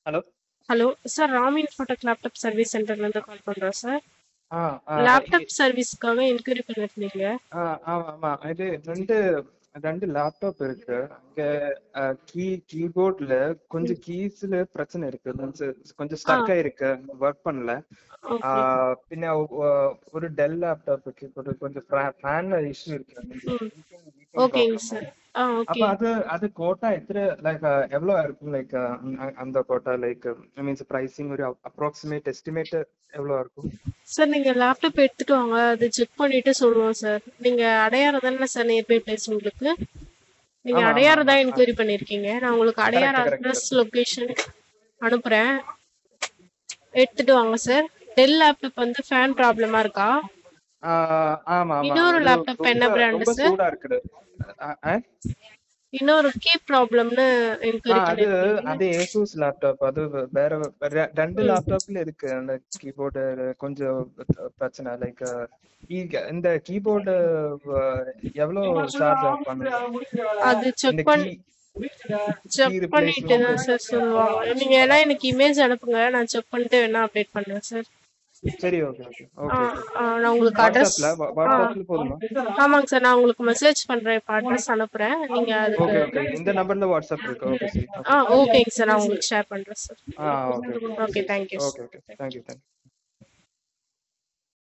Hello hello sir ராமின் ஃபோட்டோக் laptop service சென்டர்லேருந்து கால் பண்ணுறோம் சார் ஆ ஆ லேப்டாப் சர்வீஸ்க்காக என்கொயரி பண்ணியிருந்தீங்க ஆ ஆமா ஆமா இது ரெண்டு ரெண்டு லேப்டாப் இருக்கு அங்க கீ கீபோர்ட்ல கொஞ்சம் கீஸ்ல பிரச்சனை இருக்கு கொஞ்சம் கொஞ்சம் ஸ்டக் ஆயிருக்கு ஒர்க் பண்ணல ஆ, ஓகே பின்ன ஒ- ஒரு டெல் லேப்டாப் இருக்கு ஒரு கொஞ்சம் ஃபேன்ல இஷ்யூ இருக்கு ம் Heating ஓகேங்க problem. சார் ஆ அப்ப ஓகே அது அது கோட்டா எத்தனை லைக் எவ்வளவு இருக்கும் லைக் அந்த quota like I mean pricing ஒரு அப்ராக்சிமேட் எஸ்டிமேட் எவ்வளவு இருக்கும் சார் நீங்கள் லேப்டாப் எடுத்துகிட்டு வாங்க அது செக் பண்ணிவிட்டு சொல்லுவோம் சார் நீங்கள் அடையாறு தானே சார் நியர்பை பிளேஸ் உங்களுக்கு நீங்கள் ஆமா ஆமா அடையாறு ஆமா தான் என்கொயரி பண்ணியிருக்கீங்க நான் உங்களுக்கு Adyar correct correct address location அனுப்புகிறேன் எடுத்துகிட்டு வாங்க சார் டெல் லேப்டாப் வந்து ஃபேன் ப்ராப்ளமாக இருக்கா ஆஹ் ஆமா ஆமா இன்னொரு அது லேப்டாப் என்ன ரொம்ப பிராண்டு ரொம்ப சார் சூடா இருக்குது அஹ் அஹ் இன்னொரு கீ ப்ராப்ளம்னு ஆ என்கொயரி அது பண்ணியிருக்கீங்க அது ஏசூஸ் லேப்டாப் அது வேற ரெ- ரெண்டு ம் லேப்டாப்ல இருக்கு அந்த கீபோர்டு கொஞ்சம் பிரச்சனை லைக் இந்த கீபோர்டு எவ்வளவு சார்ஜ் பண்ணுங்க அது இந்த செக் பண்ணி கீ செக் கீ பண்ணிட்டு தான் ரிப்ளேஸ்மெண்ட் சார் சொல்லுவாங்க நீங்க வேணா எனக்கு இமேஜ் அனுப்புங்க நான் செக் பண்ணிட்டு வேணா அப்டேட் பண்றேன் சார் சரி ஓகே ஓகே ஆ ஓகே ஓகே ஆ, நான் உங்களுக்கு அட்ரஸ் வாட்ஸ்அப்ல வா- ஆ வாட்ஸ்அப்ல போதுமா ஆமாங்க சார் நான் உங்களுக்கு மெசேஜ் பண்றேன் இப்போ அட்ரஸ் அனுப்புறேன் நீங்க அதுக்கு ஓகே ஓகே இந்த நம்பர்ல வாட்ஸ்அப் இருக்கு ஓகே சரி ஆ ஓகே ஓகேங்க சார் நான் உங்களுக்கு ஷேர் பண்றேன் சார் ஆ okay okay okay thank you okay okay thank you thank you